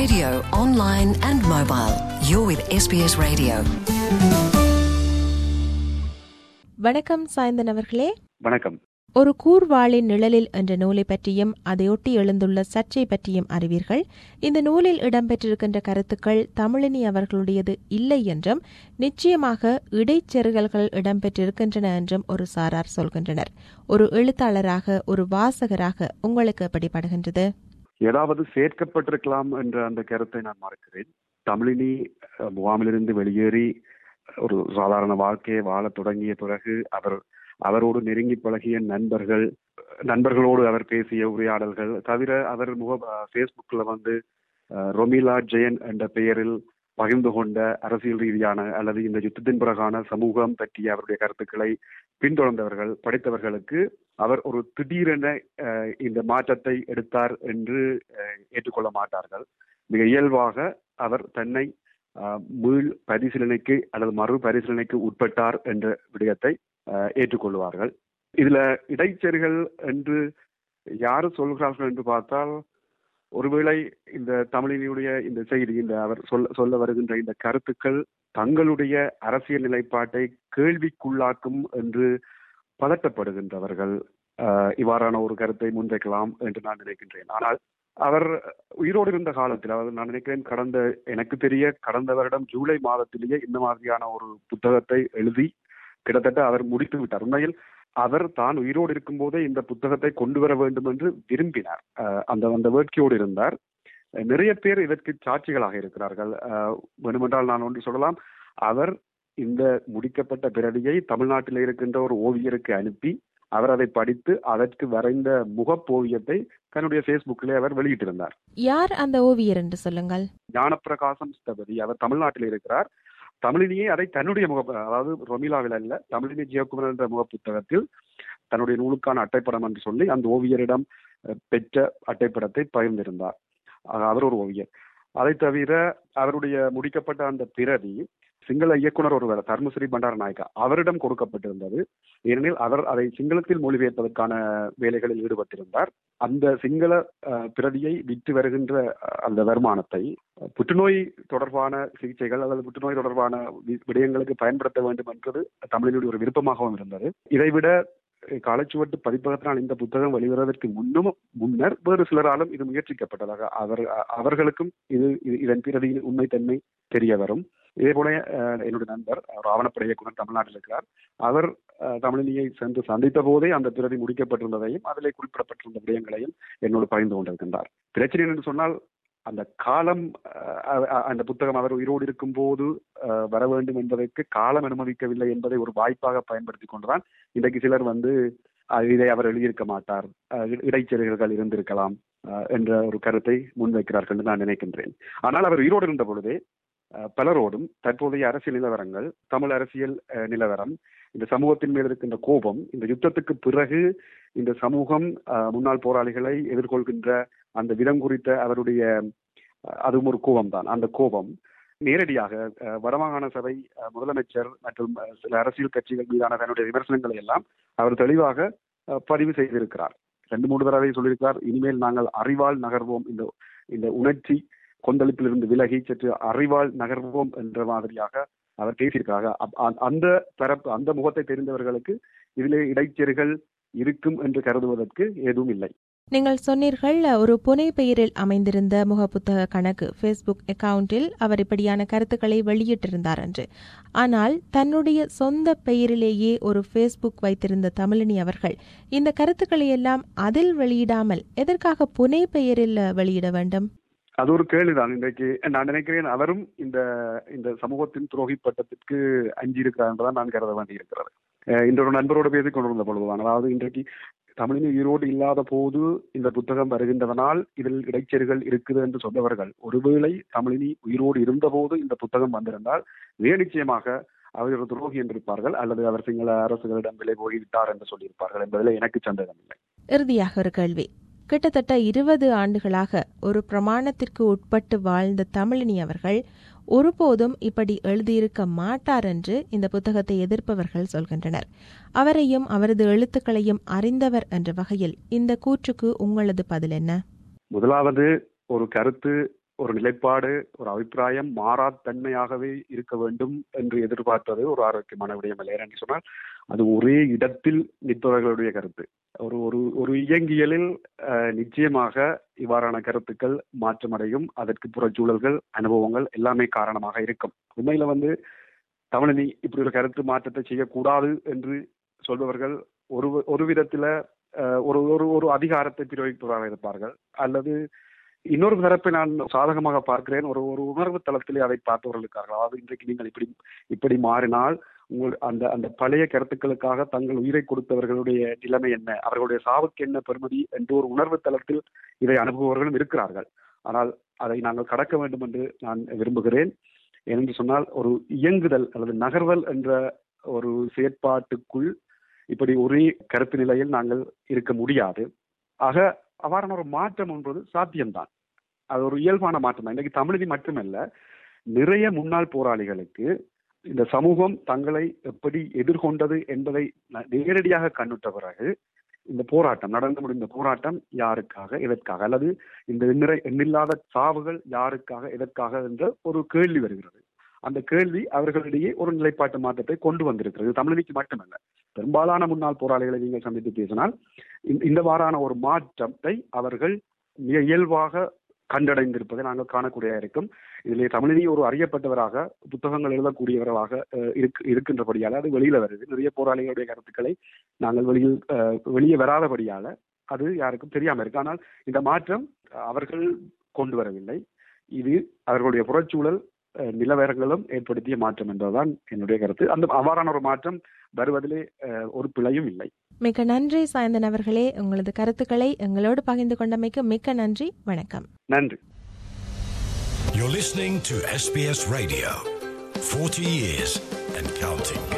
radio online and mobile. You're with SBS Radio. வணக்கம் சாய்ந்தன் அவர்களே வணக்கம் ஒரு கூர்வாளின் நிழலில் என்ற நூலை பற்றியும் அதையொட்டி எழுந்துள்ள சர்ச்சை பற்றியும் அறிவீர்கள் இந்த நூலில் இடம்பெற்றிருக்கின்ற கருத்துக்கள் தமிழினி அவர்களுடையது இல்லை என்றும் நிச்சயமாக இடைச்செருகல்கள் இடம்பெற்றிருக்கின்றன என்றும் ஒரு சாரார் சொல்கின்றனர் ஒரு எழுத்தாளராக ஒரு வாசகராக உங்களுக்கு எப்படிப்படுகின்றது ஏதாவது சேர்க்கப்பட்டிருக்கலாம் என்ற அந்த கருத்தை நான் மறக்கிறேன் தமிழினி அஹ், முகாமிலிருந்து வெளியேறி ஒரு சாதாரண வாழ்க்கையை வாழத் தொடங்கிய பிறகு அவர் அவரோடு நெருங்கி பழகிய நண்பர்கள் நண்பர்களோடு அவர் பேசிய உரையாடல்கள் தவிர அவர் முக ஃபேஸ்புக்கில் வந்து அஹ், ரொமிலா ஜெயன் என்ற பெயரில் பகிர்ந்து கொண்ட அரசியல் ரீதியான அல்லது இந்த யுத்தத்தின் பிறகான சமூகம் பற்றிய அவருடைய கருத்துக்களை பின்தொடர்ந்தவர்கள் படித்தவர்களுக்கு அவர் ஒரு திடீரென அஹ், இந்த மாற்றத்தை எடுத்தார் என்று அஹ், ஏற்றுக்கொள்ள மாட்டார்கள் மிக இயல்பாக அவர் தன்னை அஹ், மீள் பரிசீலனைக்கு அல்லது மறு பரிசீலனைக்கு உட்பட்டார் என்ற விடயத்தை அஹ், ஏற்றுக்கொள்வார்கள் இதுல இடைச்செருகள் என்று யாரு சொல்கிறார்கள் என்று பார்த்தால் ஒருவேளை இந்த தமிழினுடைய இந்த செய்தி இந்த அவர் சொல்ல சொல்ல வருகின்ற இந்த கருத்துக்கள் தங்களுடைய அரசியல் நிலைப்பாட்டை கேள்விக்குள்ளாக்கும் என்று பதட்டப்படுகின்றவர்கள் அஹ், இவ்வாறான ஒரு கருத்தை முன்வைக்கலாம் என்று நான் நினைக்கின்றேன் ஆனால் அவர் உயிரோடு இருந்த காலத்தில் அதாவது நான் நினைக்கிறேன் கடந்த எனக்கு தெரிய கடந்த வருடம் ஜூலை மாதத்திலேயே இந்த மாதிரியான ஒரு புத்தகத்தை எழுதி கிட்டத்தட்ட அவர் முடித்து விட்டார் உண்மையில் அவர் தான் உயிரோடு இருக்கும் போதே இந்த புத்தகத்தை கொண்டு வர வேண்டும் என்று விரும்பினார் அஹ், அந்த அந்த வேட்கையோடு இருந்தார் அஹ், நிறைய பேர் இதற்கு சாட்சிகளாக இருக்கிறார்கள் அஹ், வேண்டுமென்றால் நான் ஒன்று சொல்லலாம் அவர் இந்த முடிக்கப்பட்ட பிரதியை தமிழ்நாட்டில் இருக்கின்ற ஒரு ஓவியருக்கு அனுப்பி அவர் அதை படித்து அதற்கு வரைந்த முகப்போவியத்தை தன்னுடைய ஃபேஸ்புக்கிலே அவர் வெளியிட்டிருந்தார் யார் அந்த ஓவியர் என்று சொல்லுங்கள் ஞானப்பிரகாசம் ஸ்தபதி அவர் தமிழ்நாட்டில் இருக்கிறார் தமிழினியே அதை தன்னுடைய முக அதாவது ரொமிலாவில் அல்ல தமிழினி ஜெயக்குமரன் என்ற முக புத்தகத்தில் தன்னுடைய நூலுக்கான அட்டைப்படம் என்று சொல்லி அந்த ஓவியரிடம் அஹ், பெற்ற அட்டைப்படத்தை பகிர்ந்திருந்தார் ஆக, அவர் ஒரு ஓவியர் அதை தவிர அவருடைய முடிக்கப்பட்ட அந்த பிரதி சிங்கள இயக்குனர் ஒருவர் தர்மஸ்ரீ பண்டார நாயக்கா அவரிடம் கொடுக்கப்பட்டிருந்தது ஏனெனில் அவர் அதை சிங்களத்தில் மொழிபெயர்ப்பதற்கான வேலைகளில் ஈடுபட்டிருந்தார் அந்த சிங்கள அஹ், பிரதியை விற்று வருகின்ற அஹ், அந்த வருமானத்தை அஹ், புற்றுநோய் தொடர்பான சிகிச்சைகள் அல்லது புற்றுநோய் தொடர்பான வி- விடயங்களுக்கு பயன்படுத்த வேண்டும் என்பது தமிழினுடைய ஒரு விருப்பமாகவும் இருந்தது இதைவிட அஹ், காலச்சுவட்டு பதிப்பகத்தினால் இந்த புத்தகம் வெளிவருவதற்கு முன்னும் முன்னர் வேறு சிலராலும் இது முயற்சிக்கப்பட்டதாக அவர் அ- அவர்களுக்கும் இது இது- இதன் பிரதியின் உண்மைத்தன்மை தெரிய வரும் இதே போல அஹ், என்னுடைய நண்பர் அவர் ஆவணப்படை இயக்குனர் தமிழ்நாட்டில் இருக்கிறார் அவர் அஹ், தமிழினியை சென்று சந்தித்த போதே அந்த பிரதி முடிக்கப்பட்டிருந்ததையும் அதிலே குறிப்பிடப்பட்டிருந்த விடயங்களையும் என்னோடு பகிர்ந்து கொண்டிருக்கின்றார் பிரச்சனை என்று சொன்னால் அந்த காலம் அஹ், அ- அந்த புத்தகம் அவர் உயிரோடு இருக்கும் போது அஹ், வர வேண்டும் என்பதற்கு காலம் அனுமதிக்கவில்லை என்பதை ஒரு வாய்ப்பாக பயன்படுத்தி கொண்டுதான் இன்றைக்கு சிலர் வந்து அஹ், இதை அவர் எழுதியிருக்க மாட்டார் அஹ், இ- இடைச்செருகல்கள் இருந்திருக்கலாம் அஹ், என்ற ஒரு கருத்தை முன்வைக்கிறார்கள் என்று நான் நினைக்கின்றேன் ஆனால் அவர் உயிரோடு இருந்த பொழுதே அஹ், பலரோடும் தற்போதைய அரசியல் நிலவரங்கள் தமிழ் அரசியல் அஹ், நிலவரம் இந்த சமூகத்தின் மேல் இருக்கின்ற கோபம் இந்த யுத்தத்துக்கு பிறகு இந்த சமூகம் அஹ், முன்னாள் போராளிகளை எதிர்கொள்கின்ற அந்த விதம் குறித்த அவருடைய அஹ், அதுவும் ஒரு கோபம் தான் அந்த கோபம் நேரடியாக அஹ், வடமாகாண சபை அஹ், முதலமைச்சர் மற்றும் அஹ், சில அரசியல் கட்சிகள் மீதான தன்னுடைய விமர்சனங்களை எல்லாம் அவர் தெளிவாக அஹ், பதிவு செய்திருக்கிறார் ரெண்டு மூன்று தடவை சொல்லியிருக்கிறார் இனிமேல் நாங்கள் அறிவால் நகர்வோம் இந்த இந்த உணர்ச்சி கொந்தளிப்பிலிருந்து விலகி சற்று அறிவால் நகர்வோம் என்ற மாதிரியாக அவர் பேசியிருக்காங்க அப்- அ- அந்த தரப்பு அந்த முகத்தை தெரிந்தவர்களுக்கு இதிலே இடைச்செருகள் இருக்கும் என்று கருதுவதற்கு எதுவும் இல்லை நீங்கள் சொன்னீர்கள் ஒரு புனை பெயரில் அமைந்திருந்த முகப்புத்தக கணக்கு ஃபேஸ்புக் அக்கவுண்டில் அவர் இப்படியான கருத்துக்களை வெளியிட்டிருந்தார் என்று ஆனால் தன்னுடைய சொந்த பெயரிலேயே ஒரு ஃபேஸ்புக் வைத்திருந்த தமிழினி அவர்கள் இந்த கருத்துக்களை எல்லாம் அதில் வெளியிடாமல் எதற்காக புனை பெயரில் வெளியிட வேண்டும் அது ஒரு கேள்விதான் இன்றைக்கு நான் நினைக்கிறேன் அவரும் இந்த இந்த சமூகத்தின் துரோகி பட்டத்திற்கு அஞ்சி இருக்கிறார் என்பதான் நான் கருத வேண்டி இருக்கிறது அஹ் இன்று ஒரு நண்பரோடு பேசிக் கொண்டிருந்த பொழுதுதான் அதாவது இன்றைக்கு தமிழின் உயிரோடு இல்லாத போது இந்த புத்தகம் வருகின்றதனால் இதில் இடைச்செருகள் இருக்குது என்று சொன்னவர்கள் ஒருவேளை தமிழினி உயிரோடு இருந்தபோது இந்த புத்தகம் வந்திருந்தால் மிக நிச்சயமாக அவர் ஒரு துரோகி என்றிருப்பார்கள் அல்லது அவர் சிங்கள அரசுகளிடம் விலை போய்விட்டார் என்று சொல்லியிருப்பார்கள் என்பதில் எனக்கு சந்தேகம் இல்லை இறுதியாக ஒரு கேள்வி கிட்டத்தட்ட இருபது ஆண்டுகளாக ஒரு பிரமாணத்திற்கு உட்பட்டு வாழ்ந்த தமிழினி அவர்கள் ஒருபோதும் இப்படி எழுதியிருக்க மாட்டார் என்று இந்த புத்தகத்தை எதிர்ப்பவர்கள் சொல்கின்றனர் அவரையும் அவரது எழுத்துக்களையும் அறிந்தவர் என்ற வகையில் இந்த கூற்றுக்கு உங்களது பதில் என்ன முதலாவது ஒரு கருத்து ஒரு நிலைப்பாடு ஒரு அபிப்பிராயம் மாறாத்தன்மையாகவே இருக்க வேண்டும் என்று எதிர்பார்ப்பது ஒரு ஆரோக்கியமான விடயம் இல்லை என்று சொன்னால் அது ஒரே இடத்தில் நிற்பவர்களுடைய கருத்து ஒரு ஒரு ஒரு இயங்கியலில் நிச்சயமாக இவ்வாறான கருத்துக்கள் மாற்றமடையும் அதற்கு புறச்சூழல்கள் அனுபவங்கள் எல்லாமே காரணமாக இருக்கும் உண்மையில வந்து தமிழினி இப்படி ஒரு கருத்து மாற்றத்தை செய்யக்கூடாது என்று சொல்பவர்கள் ஒரு ஒரு விதத்துல ஒரு ஒரு ஒரு அதிகாரத்தை பிரயோகிப்பவராக இருப்பார்கள் அல்லது இன்னொரு தரப்பை நான் சாதகமாக பார்க்கிறேன் ஒரு ஒரு உணர்வு தளத்திலே அதை பார்த்தவர்கள் இருக்கார்கள் அதாவது இன்றைக்கு நீங்கள் இப்படி இப்படி மாறினால் உங்கள் அந்த அந்த பழைய கருத்துக்களுக்காக தங்கள் உயிரை கொடுத்தவர்களுடைய நிலைமை என்ன அவர்களுடைய சாவுக்கு என்ன பெருமதி என்று ஒரு உணர்வு தளத்தில் இதை அனுப்புபவர்களும் இருக்கிறார்கள் ஆனால் அதை நாங்கள் கடக்க வேண்டும் என்று நான் விரும்புகிறேன் என்று சொன்னால் ஒரு இயங்குதல் அல்லது நகர்வல் என்ற ஒரு செயற்பாட்டுக்குள் இப்படி ஒரே கருத்து நிலையில் நாங்கள் இருக்க முடியாது ஆக அவ்வாறான ஒரு மாற்றம் என்பது சாத்தியம்தான் அது ஒரு இயல்பான மாற்றம் தான் இன்னைக்கு தமிழதி மட்டுமல்ல நிறைய முன்னாள் போராளிகளுக்கு இந்த சமூகம் தங்களை எப்படி எதிர்கொண்டது என்பதை நேரடியாக கண்ணுட்ட பிறகு இந்த போராட்டம் நடந்து முடிந்த போராட்டம் யாருக்காக எதற்காக அல்லது இந்த எண்ணிறை எண்ணில்லாத சாவுகள் யாருக்காக எதற்காக என்ற ஒரு கேள்வி வருகிறது அந்த கேள்வி அவர்களிடையே ஒரு நிலைப்பாட்டு மாற்றத்தை கொண்டு வந்திருக்கிறது தமிழனிக்கு மட்டுமல்ல பெரும்பாலான முன்னாள் போராளிகளை நீங்கள் சந்தித்து பேசினால் இந்த வாரான ஒரு மாற்றத்தை அவர்கள் மிக இயல்பாக கண்டடைந்திருப்பதை நாங்கள் காணக்கூடிய இருக்கும் இதிலே தமிழினி ஒரு அறியப்பட்டவராக புத்தகங்கள் எழுதக்கூடியவர்களாக இருக்கின்றபடியால் அது வெளியில வருது நிறைய போராளிகளுடைய கருத்துக்களை நாங்கள் வெளியில் வெளியே வராதபடியால அது யாருக்கும் தெரியாம இருக்கு ஆனால் இந்த மாற்றம் அவர்கள் கொண்டு வரவில்லை இது அவர்களுடைய புறச்சூழல் நிலவரங்களும் ஏற்படுத்திய மாற்றம் என்பதுதான் என்னுடைய கருத்து அந்த அவ்வாறான ஒரு மாற்றம் வருவதிலே ஒரு பிழையும் இல்லை மிக்க நன்றி சாயந்தன் அவர்களே உங்களது கருத்துக்களை எங்களோடு பகிர்ந்து கொண்டமைக்கு மிக்க நன்றி வணக்கம் நன்றி You're listening to SBS Radio. 40 years and counting.